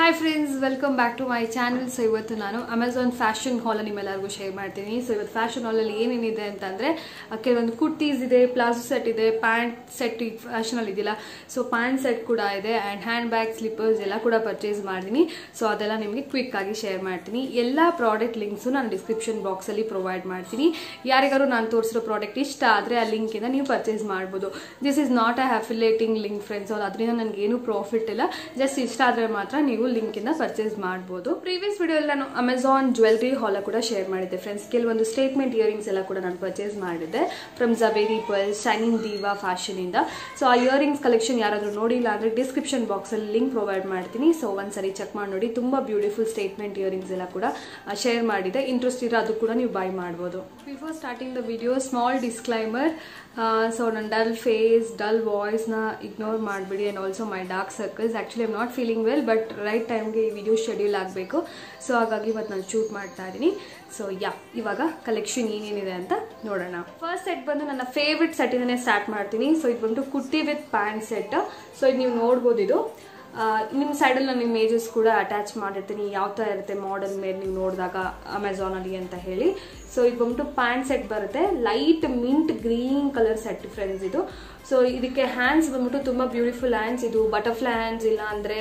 hi friends welcome back to my channel so ಇವತ್ತು ನಾನು Amazon fashion ಹಾಲ್ ನಿಮ್ಮೆಲ್ಲರಿಗೂ share ಮಾಡ್ತೀನಿ ಸೊ ಇವತ್ತು ಫ್ಯಾಷನ್ ಹಾಲಲ್ಲಿ ಏನೇನಿದೆ ಅಂತಂದರೆ ಕೆಲವೊಂದು ಕುರ್ತೀಸ್ ಇದೆ ಪ್ಲಾಜೋ ಸೆಟ್ ಇದೆ ಪ್ಯಾಂಟ್ ಸೆಟ್ ಫ್ಯಾಷನಲ್ಲಿ ಇದೆಯಲ್ಲ ಸೊ ಪ್ಯಾಂಟ್ ಸೆಟ್ ಕೂಡ ಇದೆ ಆ್ಯಂಡ್ ಹ್ಯಾಂಡ್ ಬ್ಯಾಗ್ ಸ್ಲಿಪ್ಪರ್ಸ್ ಎಲ್ಲ ಕೂಡ ಪರ್ಚೇಸ್ ಮಾಡಿದ್ದೀನಿ ಸೊ ಅದೆಲ್ಲ ನಿಮಗೆ ಕ್ವಿಕ್ ಆಗಿ ಶೇರ್ ಮಾಡ್ತೀನಿ ಎಲ್ಲ ಪ್ರಾಡಕ್ಟ್ ಲಿಂಕ್ಸು ನಾನು ಡಿಸ್ಕ್ರಿಪ್ಷನ್ ಬಾಕ್ಸಲ್ಲಿ ಪ್ರೊವೈಡ್ ಮಾಡ್ತೀನಿ ಯಾರಿಗಾರು ನಾನು ತೋರಿಸಿರೋ ಪ್ರಾಡಕ್ಟ್ ಇಷ್ಟ ಆದರೆ ಆ ಲಿಂಕಿಂದ ನೀವು ಪರ್ಚೇಸ್ ಮಾಡ್ಬೋದು this is not a affiliating link friends ಅವ್ರು ಅದರಿಂದ ನನಗೆ ಏನು ಪ್ರಾಫಿಟ್ ಇಲ್ಲ ಜಸ್ಟ್ ಇಷ್ಟ ಆದರೆ ಮಾತ್ರ ನೀವು ಲಿಂಕ್ ಇಂದ ಪರ್ಚೇಸ್ ಮಾಡಬಹುದು ಪ್ರೀವಿಯಸ್ ವಿಡಿಯೋ ನಾನು ಅಮೆಝಾನ್ ಜ್ಯುವೆಲ್ರಿ ಹಾಲ್ ಕೂಡ ಶೇರ್ ಮಾಡಿದ್ದೆ ಫ್ರೆಂಡ್ಸ್ ಕೆಲವೊಂದು ಸ್ಟೇಟ್ಮೆಂಟ್ ಇಯರಿಂಗ್ಸ್ ಎಲ್ಲ ಕೂಡ ನಾನು ಪರ್ಚೇಸ್ ಮಾಡಿದ್ದೆ from Zaveri Pearls Shining Diva Fashion ಇಂದ ಸೊ ಆ ಇಯರಿಂಗ್ಸ್ ಕಲೆಕ್ಷನ್ ಯಾರಾದರೂ ನೋಡಿಲ್ಲ ಅಂದ್ರೆ ಡಿಸ್ಕ್ರಿಪ್ಷನ್ ಬಾಕ್ಸ್ ಅಲ್ಲಿ ಲಿಂಕ್ ಪ್ರೊವೈಡ್ ಮಾಡ್ತೀನಿ ಸೊ ಒಂದ್ಸರಿ ಚೆಕ್ ಮಾಡಿ ನೋಡಿ ತುಂಬಾ ಬ್ಯೂಟಿಫುಲ್ ಸ್ಟೇಟ್ಮೆಂಟ್ ಇಯರಿಂಗ್ಸ್ ಎಲ್ಲ ಕೂಡ ಶೇರ್ ಮಾಡಿದೆ ಇಂಟ್ರೆಸ್ಟ್ ಇರೋ ಅದು ಕೂಡ ನೀವು ಬೈ ಮಾಡ್ಬೋದು before starting the video small disclaimer so ನನ್ನ ಡಲ್ ಫೇಸ್ ಡಲ್ ವಾಯ್ಸ್ನ ಇಗ್ನೋರ್ ಮಾಡಿಬಿಡಿ and also my dark circles actually I'm not feeling well but right ಟೈಮ್ಗೆ ಈ ವಿಡಿಯೋ ಶೆಡ್ಯೂಲ್ ಆಗಬೇಕು ಸೊ ಹಾಗಾಗಿ ಇವತ್ತು ನಾನು ಶೂಟ್ ಮಾಡ್ತಾ ಇದ್ದೀನಿ ಸೊ ಯಾ ಇವಾಗ ಕಲೆಕ್ಷನ್ ಏನೇನಿದೆ ಅಂತ ನೋಡೋಣ ಫಸ್ಟ್ ಸೆಟ್ ಬಂದು ನನ್ನ ಫೇವ್ರೆಟ್ ಸೆಟ್ಟಿಂದನೇ ಸ್ಟಾರ್ಟ್ ಮಾಡ್ತೀನಿ ಸೊ ಇದು ಬಂದು kurti with pant set so ಇದು ನೀವು ನೋಡ್ಬೋದು ಇದು ನಿಮ್ಮ ಸೈಡಲ್ಲಿ ನಾನು ಇಮೇಜಸ್ ಕೂಡ ಅಟ್ಯಾಚ್ ಮಾಡಿರ್ತೀನಿ ಯಾವ ಥರ ಇರುತ್ತೆ ಮಾಡಲ್ ಮೇಲೆ ನೀವು ನೋಡಿದಾಗ ಅಮೆಝಾನಲ್ಲಿ ಅಂತ ಹೇಳಿ ಸೊ ಇದು ಬಂದ್ಬಿಟ್ಟು ಪ್ಯಾಂಟ್ ಸೆಟ್ ಬರುತ್ತೆ light mint green colour set friends ಇದು ಸೊ ಇದಕ್ಕೆ ಹ್ಯಾಂಡ್ಸ್ ಬಂದ್ಬಿಟ್ಟು ತುಂಬ ಬ್ಯೂಟಿಫುಲ್ ಹ್ಯಾಂಡ್ಸ್ ಇದು ಬಟರ್ಫ್ಲೈ ಹ್ಯಾಂಡ್ಸ್ ಇಲ್ಲ ಅಂದರೆ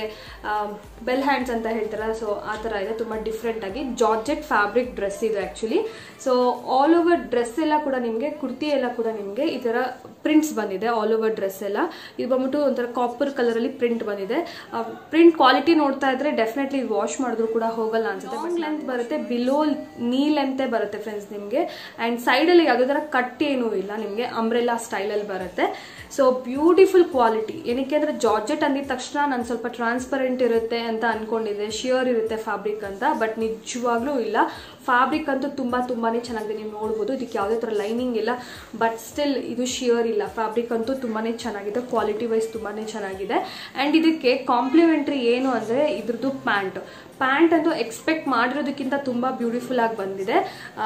ಬೆಲ್ ಹ್ಯಾಂಡ್ಸ್ ಅಂತ ಹೇಳ್ತಾರೆ ಸೊ ಆ ಥರ ಇದೆ ತುಂಬ ಡಿಫ್ರೆಂಟ್ ಆಗಿ ಜಾರ್ಜೆಟ್ ಫ್ಯಾಬ್ರಿಕ್ ಡ್ರೆಸ್ ಇದು actually so all over dress ಎಲ್ಲ ಕೂಡ ನಿಮಗೆ ಕುರ್ತಿ ಎಲ್ಲ ಕೂಡ ನಿಮಗೆ ಈ ಥರ ಪ್ರಿಂಟ್ಸ್ ಬಂದಿದೆ ಆಲ್ ಓವರ್ ಡ್ರೆಸ್ ಎಲ್ಲ ಇದು ಬಂದ್ಬಿಟ್ಟು ಒಂಥರ ಕಾಪರ್ ಕಲರಲ್ಲಿ ಪ್ರಿಂಟ್ ಬಂದಿದೆ ಪ್ರಿಂಟ್ ಕ್ವಾಲಿಟಿ ನೋಡ್ತಾ ಇದ್ರೆ ಡೆಫಿನೆಟ್ಲಿ ವಾಶ್ ಮಾಡಿದ್ರು ಕೂಡ ಹೋಗಲ್ಲ ಅನ್ಸುತ್ತೆ ಬಟ್ ಲೆಂತ್ ಬರುತ್ತೆ ಬಿಲೋ ನೀ ಲೆಂತೆ ಬರುತ್ತೆ ಫ್ರೆಂಡ್ಸ್ ನಿಮಗೆ ಆ್ಯಂಡ್ ಸೈಡಲ್ಲಿ ಯಾವುದೇ ಥರ ಕಟ್ ಏನೂ ಇಲ್ಲ ನಿಮಗೆ ಅಂಬ್ರೆಲ್ಲಾ ಸ್ಟೈಲಲ್ಲಿ ಬರುತ್ತೆ ಸೊ ಬ್ಯೂಟಿಫುಲ್ ಕ್ವಾಲಿಟಿ ಏನಕ್ಕೆ ಅಂದರೆ ಜಾರ್ಜೆಟ್ ಅಂದಿದ ತಕ್ಷಣ ನಾನು ಸ್ವಲ್ಪ ಟ್ರಾನ್ಸ್ಪರೆಂಟ್ ಇರುತ್ತೆ ಅಂತ ಅನ್ಕೊಂಡಿದ್ದೆ ಶಿಯರ್ ಇರುತ್ತೆ ಫ್ಯಾಬ್ರಿಕ್ ಅಂತ ಬಟ್ ನಿಜವಾಗ್ಲೂ ಇಲ್ಲ ಫ್ಯಾಬ್ರಿಕ್ ಅಂತೂ ತುಂಬ ತುಂಬಾ ಚೆನ್ನಾಗಿದೆ ನೀವು ನೋಡ್ಬೋದು ಇದಕ್ಕೆ ಯಾವುದೇ ಥರ ಲೈನಿಂಗ್ ಇಲ್ಲ ಬಟ್ ಸ್ಟಿಲ್ ಇದು ಶಿಯರ್ ಇಲ್ಲ ಫ್ಯಾಬ್ರಿಕ್ ಅಂತೂ ತುಂಬಾ ಚೆನ್ನಾಗಿದೆ ಕ್ವಾಲಿಟಿ ವೈಸ್ ತುಂಬಾ ಚೆನ್ನಾಗಿದೆ ಆ್ಯಂಡ್ ಇದಕ್ಕೆ ಕಾಂಪ್ಲಿಮೆಂಟ್ರಿ ಏನು ಅಂದರೆ ಇದ್ರದ್ದು ಪ್ಯಾಂಟ್ ಪ್ಯಾಂಟ್ ಅಂತೂ ಎಕ್ಸ್ಪೆಕ್ಟ್ ಮಾಡಿರೋದಕ್ಕಿಂತ ತುಂಬ ಬ್ಯೂಟಿಫುಲ್ ಆಗಿ ಬಂದಿದೆ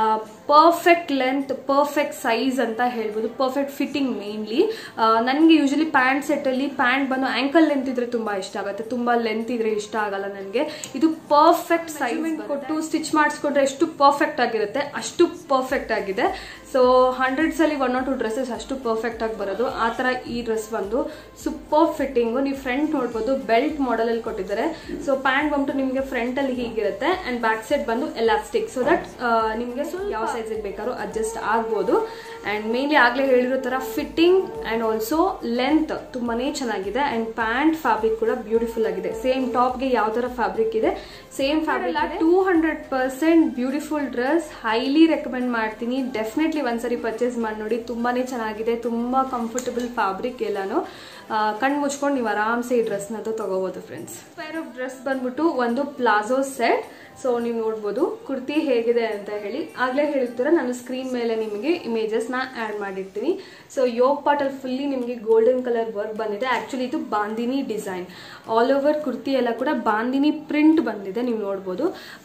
ಪರ್ಫೆಕ್ಟ್ ಲೆಂತ್ ಪರ್ಫೆಕ್ಟ್ ಸೈಜ್ ಅಂತ ಹೇಳ್ಬೋದು ಪರ್ಫೆಕ್ಟ್ ಫಿಟ್ಟಿಂಗ್ ಮೇನ್ಲಿ ನನಗೆ ಯೂಶಲಿ ಪ್ಯಾಂಟ್ ಸೆಟ್ಟಲ್ಲಿ ಪ್ಯಾಂಟ್ ಬಂದು ಆ್ಯಂಕಲ್ ಲೆಂತ್ ಇದ್ರೆ ತುಂಬ ಇಷ್ಟ ಆಗುತ್ತೆ ತುಂಬ ಲೆಂತ್ ಇದ್ರೆ ಇಷ್ಟ ಆಗಲ್ಲ ನನಗೆ ಇದು ಪರ್ಫೆಕ್ಟ್ ಸೈಜ್ ಕೊಟ್ಟು ಸ್ಟಿಚ್ ಮಾಡಿಸ್ಕೊಂಡ್ರೆ ಎಷ್ಟು ಪರ್ಫೆಕ್ಟ್ ಆಗಿರುತ್ತೆ ಅಷ್ಟು ಪರ್ಫೆಕ್ಟ್ ಆಗಿದೆ ಸೊ ಹಂಡ್ರೆಡ್ಸಲ್ಲಿ ಒನ್ ಆರ್ ಟು ಡ್ರೆಸ್ಸಸ್ ಅಷ್ಟು ಪರ್ಫೆಕ್ಟ್ ಆಗಿ ಬರೋದು ಆ ಥರ ಈ ಡ್ರೆಸ್ ಬಂದು ಸೂಪರ್ ಫಿಟ್ಟಿಂಗು ನೀವು ಫ್ರಂಟ್ ನೋಡ್ಬೋದು ಬೆಲ್ಟ್ ಮಾಡೆಲಲ್ಲಿ ಕೊಟ್ಟಿದ್ದಾರೆ ಸೊ ಪ್ಯಾಂಟ್ ಬಂದ್ಬಿಟ್ಟು ನಿಮಗೆ ಫ್ರಂಟಲ್ಲಿ ಹೀಗಿರುತ್ತೆ ಆ್ಯಂಡ್ ಬ್ಯಾಕ್ ಸೈಡ್ ಬಂದು ಎಲಾಸ್ಟಿಕ್ ಸೊ ದಟ್ ನಿಮಗೆ ಯಾವ ಸೈಜಿಗೆ ಬೇಕಾದ್ರೂ ಅಡ್ಜಸ್ಟ್ ಆಗ್ಬೋದು ಆ್ಯಂಡ್ ಮೇನ್ಲಿ ಆಗಲೇ ಹೇಳಿರೋ ಥರ ಫಿಟ್ಟಿಂಗ್ ಆ್ಯಂಡ್ ಆಲ್ಸೋ ಲೆಂತ್ ತುಂಬಾ ಚೆನ್ನಾಗಿದೆ ಆ್ಯಂಡ್ ಪ್ಯಾಂಟ್ ಫ್ಯಾಬ್ರಿಕ್ ಕೂಡ ಬ್ಯೂಟಿಫುಲ್ ಆಗಿದೆ ಸೇಮ್ ಟಾಪ್ಗೆ ಯಾವ ಥರ ಫ್ಯಾಬ್ರಿಕ್ ಇದೆ same fabric two hundred percent beautiful dress highly recommend ಮಾಡ್ತೀನಿ ಡೆಫಿನೆಟ್ಲಿ ಒಂದ್ಸರಿ ಪರ್ಚೇಸ್ ಮಾಡಿ ನೋಡಿ ತುಂಬಾ ಚೆನ್ನಾಗಿದೆ ತುಂಬ ಕಂಫರ್ಟಬಲ್ ಫ್ಯಾಬ್ರಿಕ್ ಎಲ್ಲಾನು ಕಣ್ಣು ಮುಚ್ಕೊಂಡು ನೀವು ಆರಾಮ್ಸೆ ಈ ಡ್ರೆಸ್ನಂತೂ ತಗೋಬೋದು ಫ್ರೆಂಡ್ಸ್ ಪೇರ್ ಆಫ್ ಡ್ರೆಸ್ ಬಂದ್ಬಿಟ್ಟು ಒಂದು ಪ್ಲಾಜೋ ಸೆಟ್ ಸೊ ನೀವು ನೋಡ್ಬೋದು ಕುರ್ತಿ ಹೇಗಿದೆ ಅಂತ ಹೇಳಿ ಆಗಲೇ ಹೇಳಿರ್ತೀರ ನಾನು ಸ್ಕ್ರೀನ್ ಮೇಲೆ ನಿಮಗೆ ಇಮೇಜಸ್ನ ಆ್ಯಡ್ ಮಾಡಿರ್ತೀನಿ ಸೊ ಯೋಗ್ ಪಾಟಲ್ಲಿ ಫುಲ್ಲಿ ನಿಮಗೆ ಗೋಲ್ಡನ್ ಕಲರ್ ವರ್ಕ್ ಬಂದಿದೆ ಆ್ಯಕ್ಚುಲಿ ಇದು bandhani design all over kurti ಎಲ್ಲ ಕೂಡ ಬಾಂದಿನಿ ಪ್ರಿಂಟ್ ಬಂದಿದೆ ನೀವು ನೋಡ್ಬೋದು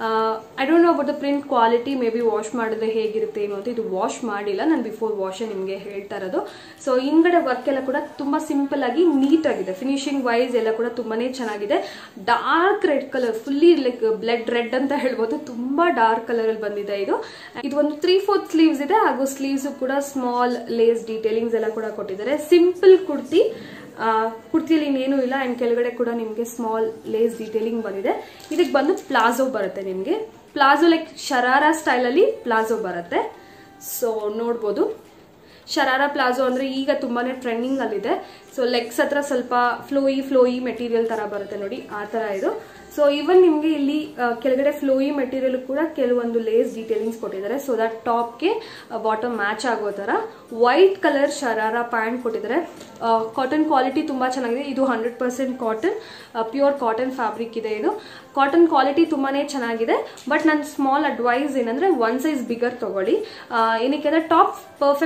I don't know about the print quality may be wash ಮಾಡಿದ್ರೆ ಹೇಗಿರುತ್ತೆ ಏನು ಅಂತ ಇದು ವಾಶ್ ಮಾಡಿಲ್ಲ ನಾನು ಬಿಫೋರ್ ವಾಶೇ ನಿಮಗೆ ಹೇಳ್ತಾ ಇರೋದು ಸೊ ಹಿಂಗಡೆ ವರ್ಕ್ ಎಲ್ಲ ಕೂಡ ತುಂಬ ಸಿಂಪಲ್ ಆಗಿ ನೀಟ್ ಆಗಿದೆ ಫಿನಿಶಿಂಗ್ ವೈಸ್ ಎಲ್ಲ ಕೂಡ ತುಂಬಾನೇ ಚೆನ್ನಾಗಿದೆ dark red colour fully like blood red ಅಂತ ಹೇಳ್ಬೋದು ತುಂಬಾ ಡಾರ್ಕ್ ಕಲರ್ ಅಲ್ಲಿ ಬಂದಿದೆ ಇದು ಇದು ಒಂದು ತ್ರೀ ಫೋರ್ತ್ ಸ್ಲೀವ್ಸ್ ಇದೆ ಹಾಗೂ ಸ್ಲೀವ್ಸ್ ಕೂಡ ಸ್ಮಾಲ್ ಲೇಸ್ ಡೀಟೇಲಿಂಗ್ಸ್ ಎಲ್ಲ ಕೂಡ ಕೊಟ್ಟಿದ್ದಾರೆ ಸಿಂಪಲ್ ಕುರ್ತಿ ಕುರ್ತಿಯಲ್ಲಿ ಇನ್ನೇನು ಇಲ್ಲ ಅಂಡ್ ಕೆಳಗಡೆ ಕೂಡ ನಿಮಗೆ ಸ್ಮಾಲ್ ಲೇಸ್ ಡೀಟೇಲಿಂಗ್ ಬಂದಿದೆ ಇದಕ್ಕೆ ಬಂದು ಪ್ಲಾಜೋ ಬರುತ್ತೆ ನಿಮಗೆ ಪ್ಲಾಜೋ ಲೈಕ್ ಶರಾರಾ ಸ್ಟೈಲಲ್ಲಿ ಪ್ಲಾಜೋ ಬರುತ್ತೆ ಸೊ ನೋಡ್ಬೋದು ಶರಾರ ಪ್ಲಾಜೋ ಅಂದರೆ ಈಗ ತುಂಬಾ ಟ್ರೆಂಡಿಂಗ್ ಅಲ್ಲಿದೆ ಸೊ ಲೆಗ್ಸ್ ಹತ್ರ ಸ್ವಲ್ಪ ಫ್ಲೋಯಿ ಫ್ಲೋಯಿ ಮೆಟೀರಿಯಲ್ ಥರ ಬರುತ್ತೆ ನೋಡಿ ಆ ಥರ ಇದು ಸೊ ಇವನ್ ನಿಮಗೆ ಇಲ್ಲಿ ಕೆಳಗಡೆ ಫ್ಲೋಯಿ ಮೆಟೀರಿಯಲ್ ಕೂಡ ಕೆಲವೊಂದು ಲೇಸ್ ಡೀಟೇಲಿಂಗ್ಸ್ ಕೊಟ್ಟಿದ್ದಾರೆ ಸೊ ದಟ್ ಟಾಪ್ಗೆ ಬಾಟಮ್ ಮ್ಯಾಚ್ ಆಗೋ ಥರ ವೈಟ್ ಕಲರ್ ಶರಾರ ಪ್ಯಾಂಟ್ ಕೊಟ್ಟಿದ್ದಾರೆ ಕಾಟನ್ ಕ್ವಾಲಿಟಿ ತುಂಬ ಚೆನ್ನಾಗಿದೆ ಇದು hundred percent cotton pure cotton fabric ಇದೆ ಇದು ಕಾಟನ್ ಕ್ವಾಲಿಟಿ ತುಂಬಾ ಚೆನ್ನಾಗಿದೆ ಬಟ್ ನನ್ನ ಸ್ಮಾಲ್ ಅಡ್ವೈಸ್ ಏನಂದರೆ ಒನ್ ಸೈಜ್ ಬಿಗರ್ ತೊಗೊಳ್ಳಿ ಏನಕ್ಕೆ ಅಂದರೆ ಟಾಪ್ ಪರ್ಫೆಕ್ಟಾಗಿ ಸೂಟ್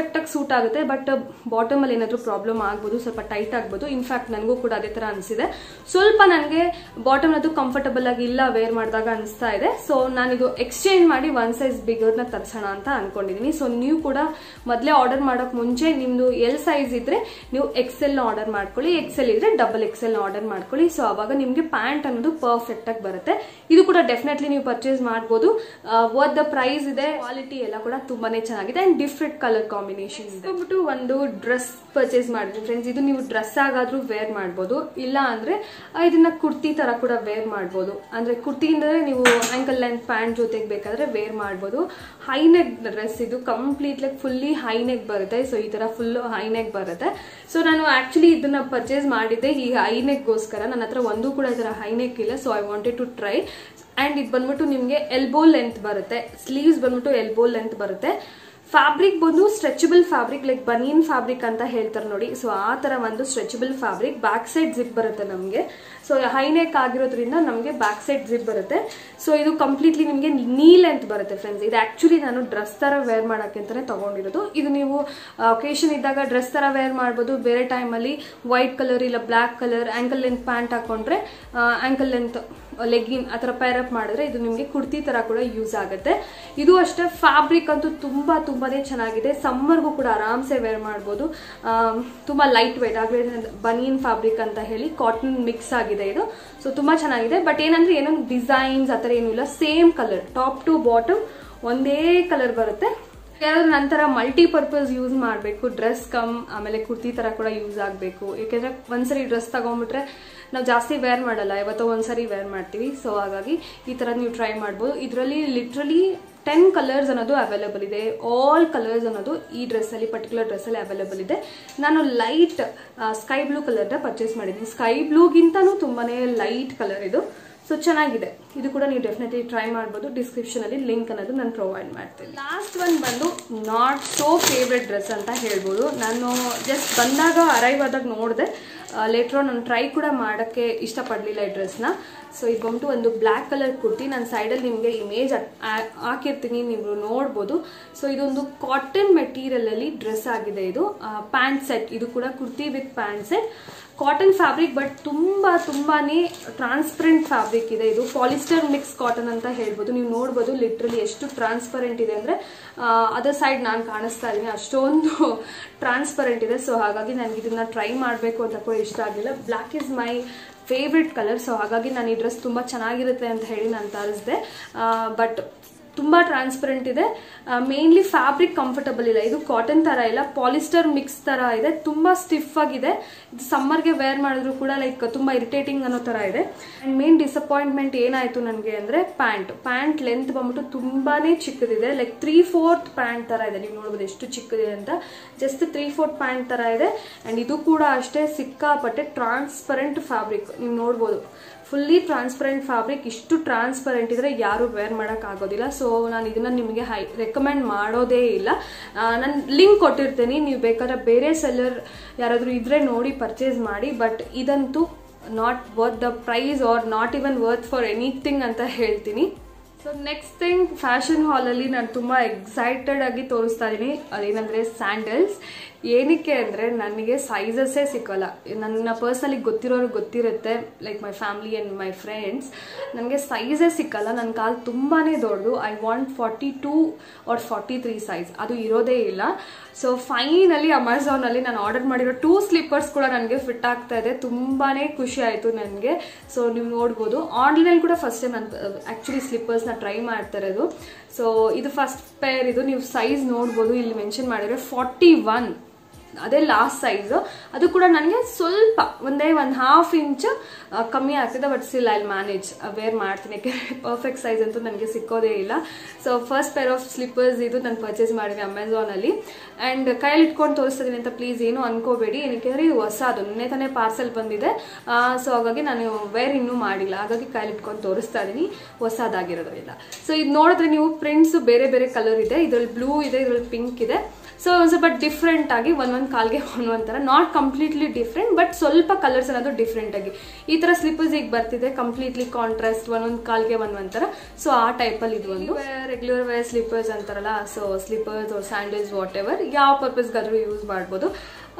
ಸೂಟ್ ಆಗುತ್ತೆ ಬಟ್ ಬಾಟಮ್ ಅಲ್ಲಿ ಏನಾದರೂ ಪ್ರಾಬ್ಲಮ್ ಆಗ್ಬೋದು ಸ್ವಲ್ಪ ಟೈಟ್ ಆಗ್ಬೋದು ಇನ್ಫ್ಯಾಕ್ಟ್ ನನಗೂ ಕೂಡ ಅದೇ ತರ ಅನಿಸಿದೆ ಸ್ವಲ್ಪ ನನಗೆ ಬಾಟಮ್ ಅದು ಕಂಫರ್ಟಬಲ್ ಆಗಿ ಇಲ್ಲ ವೇರ್ ಮಾಡಿದಾಗ ಅನಿಸ್ತಾ ಇದೆ ಸೊ ನಾನಿದು ಎಕ್ಸ್ಚೇಂಜ್ ಮಾಡಿ ಒನ್ ಸೈಜ್ ಬಿಗರ್ನ ತರಿಸೋಣ ಅಂತ ಅನ್ಕೊಂಡಿದೀನಿ ಸೊ ನೀವು ಕೂಡ ಮೊದಲೇ ಆರ್ಡರ್ ಮಾಡೋಕೆ ಮುಂಚೆ ನಿಮ್ದು ಎಲ್ ಸೈಜ್ ಇದ್ರೆ ನೀವು ಎಕ್ಸೆಲ್ ಆರ್ಡರ್ ಮಾಡ್ಕೊಳ್ಳಿ ಎಕ್ಸೆಲ್ ಇದ್ರೆ ಡಬಲ್ ಎಕ್ಸೆಲ್ ಆರ್ಡರ್ ಮಾಡ್ಕೊಳ್ಳಿ ಸೊ ಅವಾಗ ನಿಮಗೆ ಪ್ಯಾಂಟ್ ಅನ್ನೋದು ಪರ್ಫೆಕ್ಟ್ ಆಗಿ ಬರುತ್ತೆ ಇದು ಕೂಡ ಡೆಫಿನೆಟ್ಲಿ ನೀವು ಪರ್ಚೇಸ್ ಮಾಡ್ಬೋದು ವರ್ತ್ ದ ಪ್ರೈಸ್ ಇದೆ ಕ್ವಾಲಿಟಿ ಎಲ್ಲ ಕೂಡ ತುಂಬಾನೇ ಚೆನ್ನಾಗಿದೆ ಅಂಡ್ ಡಿಫ್ರೆಂಟ್ ಕಲರ್ ಕಾಂಬಿನೇಷನ್ ಇದೆ ಹೋಗ್ಬಿಟ್ಟು ಒಂದು ಡ್ರೆಸ್ ಪರ್ಚೇಸ್ ಮಾಡಿದ್ವಿ ಫ್ರೆಂಡ್ಸ್ ಇದು ನೀವು ಡ್ರೆಸ್ ಆಗಾದ್ರೂ ವೇರ್ ಮಾಡ್ಬೋದು ಇಲ್ಲ ಅಂದ್ರೆ ಆ, ಇದನ್ನ ಕುರ್ತಿ ತರ ಕೂಡ ವೇರ್ ಮಾಡ್ಬೋದು ಅಂದ್ರೆ ಕುರ್ತಿ ಅಂದ್ರೆ ನೀವು ಆಂಕಲ್ ಲೆಂತ್ ಪ್ಯಾಂಟ್ ಜೊತೆಗೆ ಬೇಕಾದ್ರೆ ವೇರ್ ಮಾಡ್ಬೋದು ಹೈನೆಕ್ ಡ್ರೆಸ್ ಇದು ಕಂಪ್ಲೀಟ್ ಲೈಕ್ ಫುಲ್ಲಿ ಹೈನೆಕ್ ಬರುತ್ತೆ ಸೊ ಈ ತರ ಫುಲ್ ಹೈನೆಕ್ ಬರುತ್ತೆ ಸೊ ನಾನು ಆಕ್ಚುಲಿ ಇದನ್ನ ಪರ್ಚೇಸ್ ಮಾಡಿದ್ದೆ ಈ ಹೈನೆಕ್ಗೋಸ್ಕರ ನನ್ನ ಹತ್ರ ಒಂದು ಕೂಡ ಈ ತರ ಹೈನೆಕ್ ಇಲ್ಲ so I wanted to try and ಇದು ಬಂದ್ಬಿಟ್ಟು ನಿಮಗೆ ಎಲ್ಬೋ ಲೆಂತ್ ಬರುತ್ತೆ ಸ್ಲೀವ್ಸ್ ಬಂದ್ಬಿಟ್ಟು ಎಲ್ಬೋ ಲೆಂತ್ ಬರುತ್ತೆ ಫ್ಯಾಬ್ರಿಕ್ ಬಂದು stretchable fabric like baniyan fabric ಅಂತ ಹೇಳ್ತಾರೆ ನೋಡಿ ಸೊ ಆ ತರ ಒಂದು stretchable fabric back side zip ಬರುತ್ತೆ ನಮಗೆ ಸೊ ಹೈನೆಕ್ ಆಗಿರೋದ್ರಿಂದ ನಮಗೆ ಬ್ಯಾಕ್ ಸೈಡ್ ಜಿಪ್ ಬರುತ್ತೆ ಸೊ ಇದು ಕಂಪ್ಲೀಟ್ಲಿ ನಿಮಗೆ ನೀ ಲೆಂತ್ ಬರುತ್ತೆ ಫ್ರೆಂಡ್ಸ್ ಇದು ಆಕ್ಚುಲಿ ನಾನು ಡ್ರೆಸ್ ತರ ವೇರ್ ಮಾಡೋಕೆ ಅಂತಾನೆ ತಗೊಂಡಿರೋದು ಇದು ನೀವು ಒಕೇಶನ್ ಇದ್ದಾಗ ಡ್ರೆಸ್ ತರ ವೇರ್ ಮಾಡ್ಬೋದು ಬೇರೆ ಟೈಮಲ್ಲಿ ವೈಟ್ ಕಲರ್ ಇಲ್ಲ black colour ankle length pant ಹಾಕೊಂಡ್ರೆ ಆಂಕಲ್ ಲೆಂತ್ ಲೆಗ್ಗಿನ್ ಆ ಥರ ಪೈರಪ್ ಮಾಡಿದ್ರೆ ಇದು ನಿಮಗೆ ಕುರ್ತಿ ತರ ಕೂಡ ಯೂಸ್ ಆಗುತ್ತೆ ಇದು ಅಷ್ಟೇ ಫ್ಯಾಬ್ರಿಕ್ ಅಂತೂ ತುಂಬಾ ತುಂಬಾನೇ ಚೆನ್ನಾಗಿದೆ ಸಮ್ಮರ್ಗೂ ಕೂಡ ಆರಾಮ್ಸೆ ವೇರ್ ಮಾಡ್ಬೋದು ಆಮ್, ತುಂಬಾ ಲೈಟ್ ವೇಟ್ ಆಗಲೇ ಬನಿಯನ್ ಫ್ಯಾಬ್ರಿಕ್ ಅಂತ ಹೇಳಿ ಕಾಟನ್ ಮಿಕ್ಸ್ ಆಗಿದೆ ಇದು ಸೊ ತುಂಬಾ ಚೆನ್ನಾಗಿದೆ ಬಟ್ ಏನಂದ್ರೆ ಏನೋ ಡಿಸೈನ್ಸ್ ಆ ಥರ ಏನೂ ಇಲ್ಲ same colour top to bottom ಒಂದೇ ಕಲರ್ ಬರುತ್ತೆ ಯಾರಾದ್ರೂ ನಂತರ ಮಲ್ಟಿ ಪರ್ಪಸ್ ಯೂಸ್ ಮಾಡಬೇಕು ಡ್ರೆಸ್ ಕಮ್ ಆಮೇಲೆ ಕುರ್ತಿ ತರ ಕೂಡ ಯೂಸ್ ಆಗಬೇಕು ಯಾಕೆಂದ್ರೆ ಒಂದ್ಸರಿ ಡ್ರೆಸ್ ತಗೊಂಡ್ಬಿಟ್ರೆ ನಾವು ಜಾಸ್ತಿ ವೇರ್ ಮಾಡಲ್ಲ ಯಾವತ್ತೋ ಒಂದ್ಸರಿ ವೇರ್ ಮಾಡ್ತೀವಿ ಸೊ ಹಾಗಾಗಿ ಈ ತರ ನೀವು ಟ್ರೈ ಮಾಡ್ಬೋದು ಇದರಲ್ಲಿ ಲಿಟ್ರಲಿ ಟೆನ್ ಕಲರ್ಸ್ ಅನ್ನೋದು ಅವೈಲೇಬಲ್ ಇದೆ ಆಲ್ ಕಲರ್ಸ್ ಅನ್ನೋದು ಈ ಡ್ರೆಸ್ ಅಲ್ಲಿ ಪರ್ಟಿಕ್ಯುಲರ್ ಡ್ರೆಸ್ ಅಲ್ಲಿ ಅವೈಲೇಬಲ್ ಇದೆ ನಾನು ಲೈಟ್ ಸ್ಕೈ ಬ್ಲೂ ಕಲರ್ನ ಪರ್ಚೇಸ್ ಮಾಡಿದ್ದೀನಿ ಸ್ಕೈ ಬ್ಲೂಗಿಂತನೂ ತುಂಬಾನೇ ಲೈಟ್ ಕಲರ್ ಇದು ಸೊ ಚೆನ್ನಾಗಿದೆ ಇದು ಕೂಡ ನೀವು ಡೆಫಿನೆಟ್ಲಿ ಟ್ರೈ ಮಾಡ್ಬೋದು ಡಿಸ್ಕ್ರಿಪ್ಷನ್ ಅಲ್ಲಿ ಲಿಂಕ್ ಅನ್ನೋದು ನಾನು ಪ್ರೊವೈಡ್ ಮಾಡ್ತೀನಿ ಲಾಸ್ಟ್ ಒನ್ ಬಂದು ನಾಟ್ ಸೋ ಫೇವ್ರೆಟ್ ಡ್ರೆಸ್ ಅಂತ ಹೇಳ್ಬೋದು ನಾನು ಜಸ್ಟ್ ಬಂದಾಗ ಅರೈವ್ ಆದಾಗ ನೋಡಿದೆ ಲೇಟ್ರೋ ನಾನು ಟ್ರೈ ಕೂಡ ಮಾಡೋಕ್ಕೆ ಇಷ್ಟಪಡಲಿಲ್ಲ ಈ ಡ್ರೆಸ್ನ ಸೊ ಇದು ಬಂದ್ಬಿಟ್ಟು ಒಂದು ಬ್ಲ್ಯಾಕ್ ಕಲರ್ ಕುರ್ತಿ ನಾನು ಸೈಡಲ್ಲಿ ನಿಮಗೆ ಇಮೇಜ್ ಹಾಕಿರ್ತೀನಿ ನೀವು ನೋಡ್ಬೋದು ಸೊ ಇದೊಂದು ಕಾಟನ್ ಮೆಟೀರಿಯಲಲ್ಲಿ ಡ್ರೆಸ್ ಆಗಿದೆ ಇದು ಪ್ಯಾಂಟ್ ಸೆಟ್ ಇದು ಕೂಡ kurti with pant set cotton fabric but ತುಂಬಾ ತುಂಬಾನೇ ಟ್ರಾನ್ಸ್ಪರೆಂಟ್ ಫ್ಯಾಬ್ರಿಕ್ ಇದೆ ಇದು ಪಾಲಿಸ್ಟರ್ ಮಿಕ್ಸ್ ಕಾಟನ್ ಅಂತ ಹೇಳ್ಬೋದು ನೀವು ನೋಡ್ಬೋದು ಲಿಟ್ರಲಿ ಎಷ್ಟು ಟ್ರಾನ್ಸ್ಪರೆಂಟ್ ಇದೆ ಅಂದ್ರೆ ಅದರ್ ಸೈಡ್ ನಾನು ಕಾಣಿಸ್ತಾ ಇದ್ದೀನಿ ಅಷ್ಟೊಂದು ಟ್ರಾನ್ಸ್ಪರೆಂಟ್ ಇದೆ ಸೊ ಹಾಗಾಗಿ ನನಗೆ ಇದನ್ನ ಟ್ರೈ ಮಾಡಬೇಕು ಅಂತ ಕೂಡ ಇಷ್ಟ ಆಗಿಲ್ಲ black is my favourite colour so ಹಾಗಾಗಿ ನಾನು ಈ ಡ್ರೆಸ್ ತುಂಬ ಚೆನ್ನಾಗಿರುತ್ತೆ ಅಂತ ಹೇಳಿ ನಾನು ತರಿಸಿದೆ ಬಟ್ ತುಂಬ ಟ್ರಾನ್ಸ್ಪರೆಂಟ್ ಇದೆ ಮೇನ್ಲಿ ಫ್ಯಾಬ್ರಿಕ್ ಕಂಫರ್ಟಬಲ್ ಇಲ್ಲ ಇದು ಕಾಟನ್ ತರ ಇಲ್ಲ ಪಾಲಿಸ್ಟರ್ ಮಿಕ್ಸ್ ತರ ಇದೆ ತುಂಬಾ ಸ್ಟಿಫ್ ಆಗಿದೆ ಇದು ಸಮ್ಮರ್ಗೆ ವೇರ್ ಮಾಡಿದ್ರು ಕೂಡ ಲೈಕ್ ತುಂಬಾ ಇರಿಟೇಟಿಂಗ್ ಅನ್ನೋ ತರ ಇದೆ ಅಂಡ್ ಮೇನ್ ಡಿಸಪಾಯಿಂಟ್ಮೆಂಟ್ ಏನಾಯ್ತು ನನಗೆ ಅಂದ್ರೆ ಪ್ಯಾಂಟ್ ಪ್ಯಾಂಟ್ ಲೆಂತ್ ಬಂದ್ಬಿಟ್ಟು ತುಂಬಾನೇ ಚಿಕ್ಕದಿದೆ ಲೈಕ್ ತ್ರೀ ಫೋರ್ತ್ ಪ್ಯಾಂಟ್ ತರ ಇದೆ ನೀವು ನೋಡ್ಬೋದು ಎಷ್ಟು ಚಿಕ್ಕದಿದೆ ಅಂತ ಜಸ್ಟ್ ತ್ರೀ ಫೋರ್ತ್ ಪ್ಯಾಂಟ್ ತರ ಇದೆ ಅಂಡ್ ಇದು ಕೂಡ ಅಷ್ಟೇ ಸಿಕ್ಕಾಪಟ್ಟೆ ಟ್ರಾನ್ಸ್ಪರೆಂಟ್ ಫ್ಯಾಬ್ರಿಕ್ ನೀವು ನೋಡ್ಬೋದು ಫುಲ್ಲಿ ಟ್ರಾನ್ಸ್ಪರೆಂಟ್ ಫ್ಯಾಬ್ರಿಕ್ ಇಷ್ಟು ಟ್ರಾನ್ಸ್ಪರೆಂಟ್ ಇದ್ರೆ ಯಾರು ವೇರ್ ಮಾಡಕ್ ಆಗೋದಿಲ್ಲ ಸೊ ನಾನು ಇದನ್ನ ನಿಮಗೆ ಹೈ ರೆಕಮೆಂಡ್ ಮಾಡೋದೇ ಇಲ್ಲ ನಾನು ಲಿಂಕ್ ಕೊಟ್ಟಿರ್ತೀನಿ ನೀವು ಬೇಕಾದ್ರೆ ಬೇರೆ ಸೆಲ್ಲರ್ ಯಾರಾದರೂ ಇದ್ರೆ ನೋಡಿ ಪರ್ಚೇಸ್ ಮಾಡಿ ಬಟ್ ಇದಂತೂ not worth the price or not even worth for anything ಅಂತ ಹೇಳ್ತೀನಿ ಸೊ ನೆಕ್ಸ್ಟ್ ಥಿಂಗ್ ಫ್ಯಾಷನ್ ಹಾಲಲ್ಲಿ ನಾನು ತುಂಬ ಎಕ್ಸೈಟೆಡ್ ಆಗಿ ತೋರಿಸ್ತಾ ಇದ್ದೀನಿ ಅದೇನಂದರೆ ಸ್ಯಾಂಡಲ್ಸ್ ಏನಕ್ಕೆ ಅಂದರೆ ನನಗೆ ಸೈಜಸ್ಸೇ ಸಿಕ್ಕಲ್ಲ ನನ್ನ ಪರ್ಸ್ನಲಿ ಗೊತ್ತಿರೋರು ಗೊತ್ತಿರುತ್ತೆ like my family and my friends ನನಗೆ ಸೈಜೇ ಸಿಕ್ಕಲ್ಲ ನನ್ನ ಕಾಲು ತುಂಬಾ ದೊಡ್ಡದು I want forty two or forty three size ಅದು ಇರೋದೇ ಇಲ್ಲ ಸೊ ಫೈನಲಿ ಅಮೆಝಾನಲ್ಲಿ ನಾನು ಆರ್ಡರ್ ಮಾಡಿರೋ ಟೂ ಸ್ಲಿಪ್ಪರ್ಸ್ ಕೂಡ ನನಗೆ ಫಿಟ್ ಆಗ್ತಾ ಇದೆ ತುಂಬಾ ಖುಷಿ ಆಯಿತು ನನಗೆ ಸೊ ನೀವು ನೋಡ್ಬೋದು ಆನ್ಲೈನಲ್ಲಿ ಕೂಡ ಫಸ್ಟ್ ಟೈಮ್ ನಾನು ಆ್ಯಕ್ಚುಲಿ ಸ್ಲಿಪ್ಪರ್ಸ್ನ ಟ್ರೈ ಮಾಡ್ತಾ ಇರೋದು ಸೊ ಇದು ಫಸ್ಟ್ ಪೇರ್ ಇದು ನೀವು ಸೈಜ್ ನೋಡ್ಬೋದು ಇಲ್ಲಿ ಮೆನ್ಷನ್ ಮಾಡಿದ್ರೆ ಫಾರ್ಟಿ ಒನ್ ಅದೇ ಲಾಸ್ಟ್ ಸೈಜು ಅದು ಕೂಡ ನನಗೆ ಸ್ವಲ್ಪ ಒಂದೇ ಒಂದು ಹಾಫ್ ಇಂಚ್ ಕಮ್ಮಿ ಆಗ್ತಿದೆ but still I manage wear ಮಾಡ್ತೀನಿ ಯಾಕೆಂದರೆ ಪರ್ಫೆಕ್ಟ್ ಸೈಜ್ ಅಂತೂ ನನಗೆ ಸಿಕ್ಕೋದೇ ಇಲ್ಲ so first pair of slippers ಇದು ನಾನು ಪರ್ಚೇಸ್ ಮಾಡಿದೆ ಅಮೆಝಾನಲ್ಲಿ ಆ್ಯಂಡ್ ಕೈಯಲ್ಲಿ ಇಟ್ಕೊಂಡು ತೋರಿಸ್ತಿದ್ದೀನಿ ಅಂತ ಪ್ಲೀಸ್ ಏನು ಅನ್ಕೋಬೇಡಿ ಏನಕ್ಕೆ ಇದು ಹೊಸದು ನಿನ್ನೆ ತಾನೇ ಪಾರ್ಸೆಲ್ ಬಂದಿದೆ ಸೊ ಹಾಗಾಗಿ ನಾನು ವೇರ್ ಇನ್ನೂ ಮಾಡಿಲ್ಲ ಹಾಗಾಗಿ ಕೈಯಲ್ಲಿ ಇಟ್ಕೊಂಡು ತೋರಿಸ್ತಾ ಇದ್ದೀನಿ ಹೊಸದಾಗಿರೋದ್ರಿಂದ ಸೊ ಇದು ನೋಡಿದ್ರೆ ನೀವು ಪ್ರಿಂಟ್ಸ್ ಬೇರೆ ಬೇರೆ ಕಲರ್ ಇದೆ ಇದರಲ್ಲಿ ಬ್ಲೂ ಇದೆ ಇದರಲ್ಲಿ ಪಿಂಕ್ ಇದೆ ಸೊ ಒಂದು ಸ್ವಲ್ಪ ಡಿಫ್ರೆಂಟ್ ಆಗಿ ಒಂದೊಂದು ಒಂದೊಂದು ಕಾಲ್ಗೆ ಒಂದೊಂದು ಥರ ನಾಟ್ ಕಂಪ್ಲೀಟ್ಲಿ ಡಿಫ್ರೆಂಟ್ ಬಟ್ ಸ್ವಲ್ಪ ಕಲರ್ಸ್ ಅನ್ನೋದು ಡಿಫ್ರೆಂಟ್ ಆಗಿ ಈ ಥರ ಸ್ಲಿಪ್ಪರ್ಸ್ ಈಗ ಬರ್ತಿದೆ ಕಂಪ್ಲೀಟ್ಲಿ ಕಾಂಟ್ರಾಸ್ಟ್ ಒಂದೊಂದು ಕಾಲ್ಗೆ ಒಂದೊಂದು ಥರ ಸೊ ಆ ಟೈಪಲ್ಲಿ ಇದು ಒಂದು ರೆಗ್ಯುಲರ್ ವೇರ್ ಸ್ಲಿಪ್ಪರ್ಸ್ ಅಂತಾರಲ್ಲ so slippers sandals whatever ಯಾವ ಪರ್ಪಸ್ಗಾದ್ರೂ ಯೂಸ್ ಮಾಡ್ಬೋದು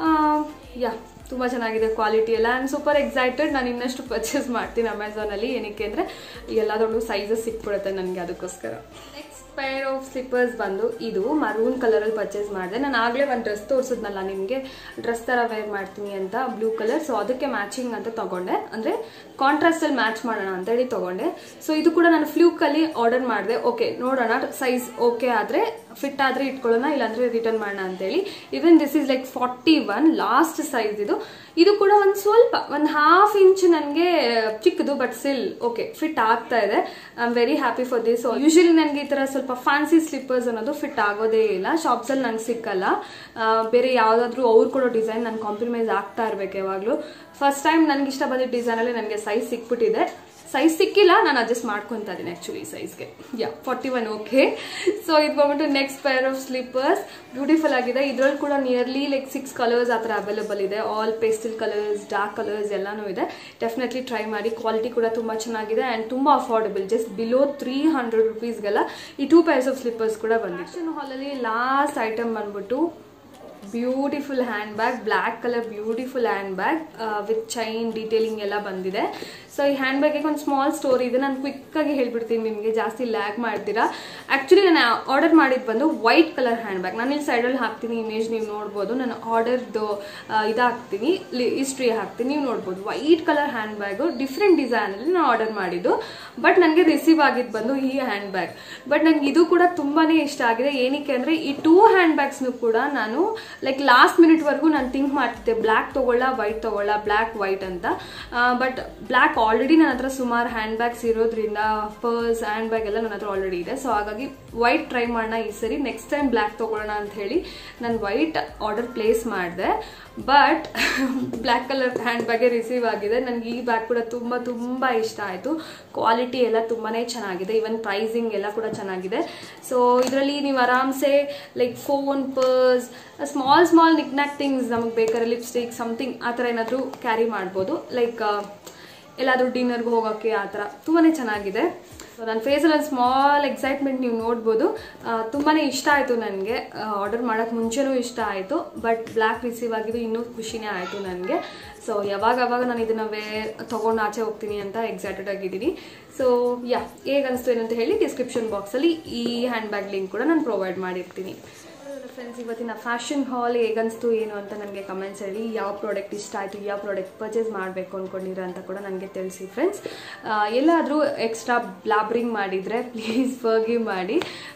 ಯಾ ತುಂಬ ಚೆನ್ನಾಗಿದೆ ಕ್ವಾಲಿಟಿ ಎಲ್ಲ ಆ್ಯಂಡ್ ಸೂಪರ್ ಎಕ್ಸೈಟೆಡ್ ನಾನು ಇನ್ನಷ್ಟು ಪರ್ಚೇಸ್ ಮಾಡ್ತೀನಿ ಅಮೆಝಾನಲ್ಲಿ ಏನಕ್ಕೆ ಅಂದರೆ ಎಲ್ಲದರಲ್ಲೂ ಸೈಜಸ್ ಸಿಕ್ಬಿಡುತ್ತೆ ನನಗೆ ಅದಕ್ಕೋಸ್ಕರ ನೆಕ್ಸ್ಟ್ ಪೇರ್ ಆಫ್ ಸ್ಲಿಪ್ಪರ್ಸ್ ಬಂದು ಇದು ಮರೂನ್ ಕಲರಲ್ಲಿ ಪರ್ಚೇಸ್ ಮಾಡಿದೆ ನಾನು ಆಗಲೇ ಒಂದು ಡ್ರೆಸ್ ತೋರಿಸಿದ್ನಲ್ಲ ನಿಮಗೆ ಡ್ರೆಸ್ ಥರ ವೇರ್ ಮಾಡ್ತೀನಿ ಅಂತ ಬ್ಲೂ ಕಲರ್ ಸೊ ಅದಕ್ಕೆ ಮ್ಯಾಚಿಂಗ್ ಅಂತ ತಗೊಂಡೆ ಅಂದರೆ ಕಾಂಟ್ರಾಸ್ಟಲ್ಲಿ ಮ್ಯಾಚ್ ಮಾಡೋಣ ಅಂತೇಳಿ ತಗೊಂಡೆ ಸೊ ಇದು ಕೂಡ ನಾನು ಫ್ಲೂಕಲ್ಲಿ ಆರ್ಡರ್ ಮಾಡಿದೆ ಓಕೆ ನೋಡೋಣ ಸೈಜ್ ಓಕೆ ಆದರೆ ಫಿಟ್ ಆದರೆ ಇಟ್ಕೊಳ್ಳೋಣ ಇಲ್ಲಾಂದರೆ ರಿಟರ್ನ್ ಮಾಡೋಣ ಅಂತೇಳಿ even this is like forty one last size ಇದು ಇದು ಕೂಡ ಒಂದು ಸ್ವಲ್ಪ ಒಂದು ಹಾಫ್ ಇಂಚ್ ನನಗೆ ಚಿಕ್ಕದು ಬಟ್ ಸ್ಟಿಲ್ ಓಕೆ ಫಿಟ್ ಆಗ್ತಾ ಇದೆ I am very happy for this usually ನನಗೆ ಈ ಥರ ಸ್ವಲ್ಪ ಫ್ಯಾನ್ಸಿ ಸ್ಲಿಪ್ಪರ್ಸ್ ಅನ್ನೋದು ಫಿಟ್ ಆಗೋದೇ ಇಲ್ಲ ಶಾಪ್ಸಲ್ಲಿ ನಂಗೆ ಸಿಕ್ಕಲ್ಲ ಆ, ಬೇರೆ ಯಾವುದಾದ್ರೂ ಅವ್ರು ಕೊಡೋ ಡಿಸೈನ್ ನಾನು ಕಾಂಪ್ರಮೈಸ್ ಆಗ್ತಾ ಇರಬೇಕು ಯಾವಾಗಲೂ ಫಸ್ಟ್ ಟೈಮ್ ನನಗೆ ಇಷ್ಟ ಬಂದಿದ್ದ ಡಿಸೈನಲ್ಲಿ ನನಗೆ ಸೈಜ್ ಸಿಕ್ಬಿಟ್ಟಿದೆ ಸೈಜ್ ಸಿಕ್ಕಿಲ್ಲ ನಾನು ಅಡ್ಜಸ್ಟ್ ಮಾಡ್ಕೊತಾ ಇದ್ದೀನಿ ಆ್ಯಕ್ಚುಲಿ ಸೈಜ್ಗೆ yeah forty one okay so ಇದು ಬಂದ್ಬಿಟ್ಟು next pair of slippers beautiful ಆಗಿದೆ ಇದ್ರಲ್ಲಿ ಕೂಡ ನಿಯರ್ಲಿ ಲೈಕ್ ಸಿಕ್ಸ್ ಕಲರ್ಸ್ ಆ ಥರ ಅವೈಲೇಬಲ್ ಇದೆ all pastel colours dark colours ಎಲ್ಲನೂ ಇದೆ ಡೆಫಿನೆಟ್ಲಿ ಟ್ರೈ ಮಾಡಿ ಕ್ವಾಲಿಟಿ ಕೂಡ ತುಂಬ ಚೆನ್ನಾಗಿದೆ ಆ್ಯಂಡ್ ತುಂಬ affordable just below three hundred ರುಪೀಸ್ಗೆಲ್ಲ ಈ ಟೂ ಪೇರ್ಸ್ ಆಫ್ ಸ್ಲಿಪ್ಪರ್ಸ್ ಕೂಡ ಬಂದಿದೆ ಫ್ಯಾಷನ್ ಹಾಲಲ್ಲಿ ಲಾಸ್ಟ್ ಐಟಮ್ ಬಂದ್ಬಿಟ್ಟು beautiful hand bag black colour beautiful hand bag with chain detailing ಎಲ್ಲ ಬಂದಿದೆ ಸೊ ಈ ಹ್ಯಾಂಡ್ ಬ್ಯಾಗಿಗೆ ಒಂದು ಸ್ಮಾಲ್ ಸ್ಟೋರಿ ಇದೆ ನಾನು ಕ್ವಿಕ್ಕಾಗಿ ಹೇಳ್ಬಿಡ್ತೀನಿ ನಿಮಗೆ ಜಾಸ್ತಿ ಲ್ಯಾಗ್ ಮಾಡ್ತೀರಾ ಆ್ಯಕ್ಚುಲಿ ನಾನು ಆರ್ಡರ್ ಮಾಡಿದ್ದು ಬಂದು ವೈಟ್ ಕಲರ್ ಹ್ಯಾಂಡ್ ಬ್ಯಾಗ್ ನಾನು ಇಲ್ಲಿ ಸೈಡಲ್ಲಿ ಹಾಕ್ತೀನಿ ಇಮೇಜ್ ನೀವು ನೋಡ್ಬೋದು ನಾನು ಆರ್ಡರ್ದು ಇದು ಹಾಕ್ತೀನಿ ಹಿಸ್ಟ್ರಿ ಹಾಕ್ತೀನಿ ನೀವು ನೋಡ್ಬೋದು white colour hand bag different ಡಿಸೈನಲ್ಲಿ ನಾನು ಆರ್ಡರ್ ಮಾಡಿದ್ದು ಬಟ್ ನನಗೆ ರಿಸೀವ್ ಆಗಿದ್ದು ಬಂದು ಈ ಹ್ಯಾಂಡ್ ಬ್ಯಾಗ್ ಬಟ್ ನನಗೆ ಇದು ಕೂಡ ತುಂಬಾ ಇಷ್ಟ ಆಗಿದೆ ಏನಕ್ಕೆ ಅಂದರೆ ಈ ಟೂ ಹ್ಯಾಂಡ್ ಬ್ಯಾಗ್ಸ್ನು ಕೂಡ ನಾನು ಲೈಕ್ ಲಾಸ್ಟ್ ಮಿನಿಟ್ವರೆಗೂ ನಾನು ಥಿಂಕ್ ಮಾಡ್ತಿದ್ದೆ ಬ್ಲ್ಯಾಕ್ ತೊಗೊಳ್ಳ ವೈಟ್ ತೊಗೊಳ್ಳ ಬ್ಲ್ಯಾಕ್ ವೈಟ್ ಅಂತ ಬಟ್ ಬ್ಲ್ಯಾಕ್ ಆಲ್ರೆಡಿ ನನ್ನ ಹತ್ರ ಸುಮಾರು ಹ್ಯಾಂಡ್ ಬ್ಯಾಗ್ಸ್ ಇರೋದ್ರಿಂದ ಪರ್ಸ್ ಹ್ಯಾಂಡ್ ಬ್ಯಾಗ್ ಎಲ್ಲ ನನ್ನ ಹತ್ರ ಆಲ್ರೆಡಿ ಇದೆ ಸೊ ಹಾಗಾಗಿ ವೈಟ್ ಟ್ರೈ ಮಾಡೋಣ ಈ ಸರಿ ನೆಕ್ಸ್ಟ್ ಟೈಮ್ ಬ್ಲ್ಯಾಕ್ ತೊಗೊಳ್ಳೋಣ ಅಂತ ಹೇಳಿ ನಾನು ವೈಟ್ ಆರ್ಡರ್ ಪ್ಲೇಸ್ ಮಾಡಿದೆ ಬಟ್ ಬ್ಲ್ಯಾಕ್ ಕಲರ್ ಹ್ಯಾಂಡ್ ಬ್ಯಾಗೆ ರಿಸೀವ್ ಆಗಿದೆ ನನಗೆ ಈ ಬ್ಯಾಗ್ ಕೂಡ ತುಂಬ ತುಂಬ ಇಷ್ಟ ಆಯಿತು ಕ್ವಾಲಿಟಿ ಎಲ್ಲ ತುಂಬಾ ಚೆನ್ನಾಗಿದೆ ಈವನ್ ಪ್ರೈಸಿಂಗ್ ಎಲ್ಲ ಕೂಡ ಚೆನ್ನಾಗಿದೆ ಸೊ ಇದರಲ್ಲಿ ನೀವು ಆರಾಮ್ಸೆ like phone purse small small knick knack things ನಮಗೆ ಬೇಕಾದ್ರೆ ಲಿಪ್ಸ್ಟಿಕ್ ಸಮಥಿಂಗ್ ಆ ಥರ ಏನಾದರೂ ಕ್ಯಾರಿ ಮಾಡ್ಬೋದು ಲೈಕ್ ಎಲ್ಲಾದರೂ ಡಿನ್ನರ್ಗೆ ಹೋಗೋಕ್ಕೆ ಆ ಥರ ತುಂಬಾ ಚೆನ್ನಾಗಿದೆ ಸೊ ನನ್ನ ಫೇಸಲ್ಲಿ ಒಂದು ಸ್ಮಾಲ್ ಎಕ್ಸೈಟ್ಮೆಂಟ್ ನೀವು ನೋಡ್ಬೋದು ತುಂಬಾ ಇಷ್ಟ ಆಯಿತು ನನಗೆ ಆರ್ಡರ್ ಮಾಡೋಕ್ಕೆ ಮುಂಚೆನೂ ಇಷ್ಟ ಆಯಿತು ಬಟ್ ಬ್ಲ್ಯಾಕ್ ರಿಸೀವ್ ಆಗಿದ್ದು ಇನ್ನೂ ಖುಷಿನೇ ಆಯಿತು ನನಗೆ ಸೊ ಯಾವಾಗ ಅವಾಗ ನಾನು ಇದನ್ನು ವೇ ತೊಗೊಂಡು ಆಚೆ ಹೋಗ್ತೀನಿ ಅಂತ ಎಕ್ಸೈಟೆಡ್ ಆಗಿದ್ದೀನಿ ಸೊ ಯಾ ಹೇಗೆ ಅನಿಸ್ತು ಏನಂತ ಹೇಳಿ ಡಿಸ್ಕ್ರಿಪ್ಷನ್ ಬಾಕ್ಸಲ್ಲಿ ಈ ಹ್ಯಾಂಡ್ ಬ್ಯಾಗ್ ಲಿಂಕ್ ಕೂಡ ನಾನು ಪ್ರೊವೈಡ್ ಮಾಡಿರ್ತೀನಿ ಫ್ರೆಂಡ್ಸ್ ಇವತ್ತಿನ ಫ್ಯಾಷನ್ ಹಾಲ್ ಹೇಗನ್ಸ್ತು ಏನು ಅಂತ ನನಗೆ ಕಮೆಂಟ್ಸ್ ಹೇಳಿ ಯಾವ ಪ್ರಾಡಕ್ಟ್ ಇಷ್ಟ ಆಯಿತು ಯಾವ ಪ್ರಾಡಕ್ಟ್ ಪರ್ಚೇಸ್ ಮಾಡಬೇಕು ಅಂದ್ಕೊಂಡಿರ ಅಂತ ಕೂಡ ನನಗೆ ತಿಳಿಸಿ ಫ್ರೆಂಡ್ಸ್ ಎಲ್ಲಾದರೂ ಎಕ್ಸ್ಟ್ರಾ ಬ್ಲಾಬ್ರಿಂಗ್ ಮಾಡಿದರೆ ಪ್ಲೀಸ್ ಫರ್ಗಿವ್ ಮಾಡಿ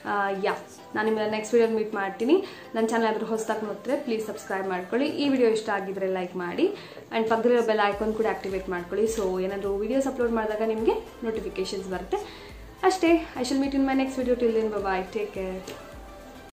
ಯಾ ನಾನು ನಿಮ್ಮನ್ನ ನೆಕ್ಸ್ಟ್ ವೀಡಿಯೋ ಮೀಟ್ ಮಾಡ್ತೀನಿ ನನ್ನ ಚಾನಲ್ ಆದರೂ ಹೊಸದಾಗಿ ನೋಡ್ತಾರೆ ಪ್ಲೀಸ್ ಸಬ್ಸ್ಕ್ರೈಬ್ ಮಾಡ್ಕೊಳ್ಳಿ ಈ ವಿಡಿಯೋ ಇಷ್ಟ ಆಗಿದ್ರೆ ಲೈಕ್ ಮಾಡಿ ಆ್ಯಂಡ್ ಪಕ್ಕದಲ್ಲಿರೋ ಬೆಲ್ ಐಕಾನ್ ಕೂಡ ಆಕ್ಟಿವೇಟ್ ಮಾಡ್ಕೊಳ್ಳಿ ಸೊ ಏನಾದರೂ ವೀಡಿಯೋಸ್ ಅಪ್ಲೋಡ್ ಮಾಡಿದಾಗ ನಿಮಗೆ ನೋಟಿಫಿಕೇಶನ್ಸ್ ಬರುತ್ತೆ ಅಷ್ಟೇ I shall meet in my next video till then bye take care